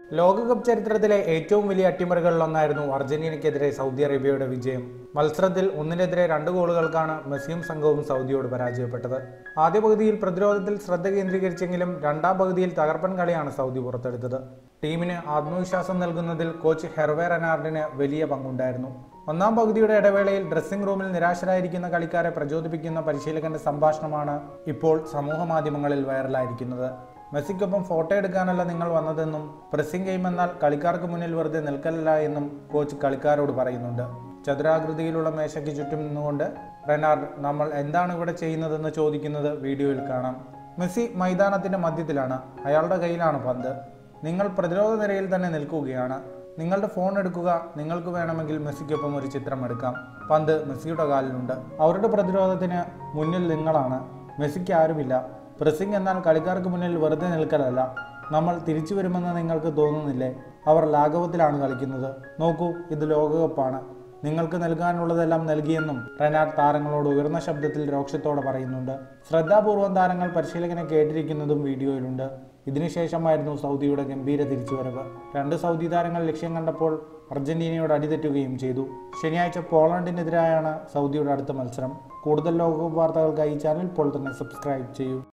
ലോകകപ്പ് ചരിത്രത്തിലെ ഏറ്റവും വലിയ അട്ടിമറികളിലൊന്നായിരുന്നു അർജന്റീനയ്ക്കെതിരെ സൗദി അറേബ്യയുടെ വിജയം മത്സരത്തിൽ ഒന്നിനെതിരെ രണ്ട് ഗോളുകൾക്കാണ് മെസ്സിയും സംഘവും സൗദിയോട് പരാജയപ്പെട്ടത് ആദ്യ പകുതിയിൽ പ്രതിരോധത്തിൽ ശ്രദ്ധ കേന്ദ്രീകരിച്ചെങ്കിലും രണ്ടാം പകുതിയിൽ തകർപ്പൻ കളിയാണ് സൗദി പുറത്തെടുത്തത് ടീമിന് ആത്മവിശ്വാസം നൽകുന്നതിൽ കോച്ച് ഹെർവേ റെനാർഡിന് വലിയ പങ്കുണ്ടായിരുന്നു ഒന്നാം പകുതിയുടെ ഇടവേളയിൽ ഡ്രസ്സിംഗ് റൂമിൽ നിരാശരായിരിക്കുന്ന കളിക്കാരെ പ്രചോദിപ്പിക്കുന്ന പരിശീലകന്റെ സംഭാഷണമാണ് ഇപ്പോൾ സമൂഹ മാധ്യമങ്ങളിൽ വൈറലായിരിക്കുന്നത് മെസ്സിക്കൊപ്പം ഫോട്ടോ എടുക്കാനല്ല നിങ്ങൾ വന്നതെന്നും പ്രസിംഗ് ഗെയിം എന്നാൽ കളിക്കാർക്ക് മുന്നിൽ വെറുതെ നിൽക്കലല്ല എന്നും കോച്ച് കളിക്കാരോട് പറയുന്നുണ്ട് ചതുരാകൃതിയിലുള്ള മേശയ്ക്ക് ചുറ്റും നിന്നുകൊണ്ട് റെനാർഡ് നമ്മൾ എന്താണ് ഇവിടെ ചെയ്യുന്നതെന്ന് ചോദിക്കുന്നത് വീഡിയോയിൽ കാണാം മെസ്സി മൈതാനത്തിന്റെ മധ്യത്തിലാണ് അയാളുടെ കയ്യിലാണ് പന്ത് നിങ്ങൾ പ്രതിരോധ നിരയിൽ തന്നെ നിൽക്കുകയാണ് നിങ്ങളുടെ ഫോൺ എടുക്കുക നിങ്ങൾക്ക് വേണമെങ്കിൽ മെസ്സിക്കൊപ്പം ഒരു ചിത്രം എടുക്കാം പന്ത് മെസ്സിയുടെ കാലിലുണ്ട് അവരുടെ പ്രതിരോധത്തിന് മുന്നിൽ നിങ്ങളാണ് മെസ്സിക്ക് ആരുമില്ല പ്രസിംഗ് എന്നാൽ കളിക്കാർക്ക് മുന്നിൽ വെറുതെ നിൽക്കലല്ല നമ്മൾ തിരിച്ചു വരുമെന്ന് നിങ്ങൾക്ക് തോന്നുന്നില്ലേ അവർ ലാഘവത്തിലാണ് കളിക്കുന്നത് നോക്കൂ ഇത് ലോകകപ്പാണ് നിങ്ങൾക്ക് നൽകാനുള്ളതെല്ലാം നൽകിയെന്നും റെനാഡ് താരങ്ങളോട് ഉയർന്ന ശബ്ദത്തിൽ രോക്ഷത്തോടെ പറയുന്നുണ്ട് ശ്രദ്ധാപൂർവം താരങ്ങൾ പരിശീലകനെ കേട്ടിരിക്കുന്നതും വീഡിയോയിലുണ്ട് ഇതിനുശേഷമായിരുന്നു സൗദിയുടെ ഗംഭീര തിരിച്ചുവരവ് രണ്ട് സൗദി താരങ്ങൾ ലക്ഷ്യം കണ്ടപ്പോൾ അർജന്റീനയോട് അടിതെറ്റുകയും ചെയ്തു ശനിയാഴ്ച പോളണ്ടിനെതിരായാണ് സൗദിയുടെ അടുത്ത മത്സരം കൂടുതൽ ലോകകപ്പ് വാർത്തകൾക്കായി ഈ ചാനൽ ഇപ്പോൾ തന്നെ സബ്സ്ക്രൈബ് ചെയ്യൂ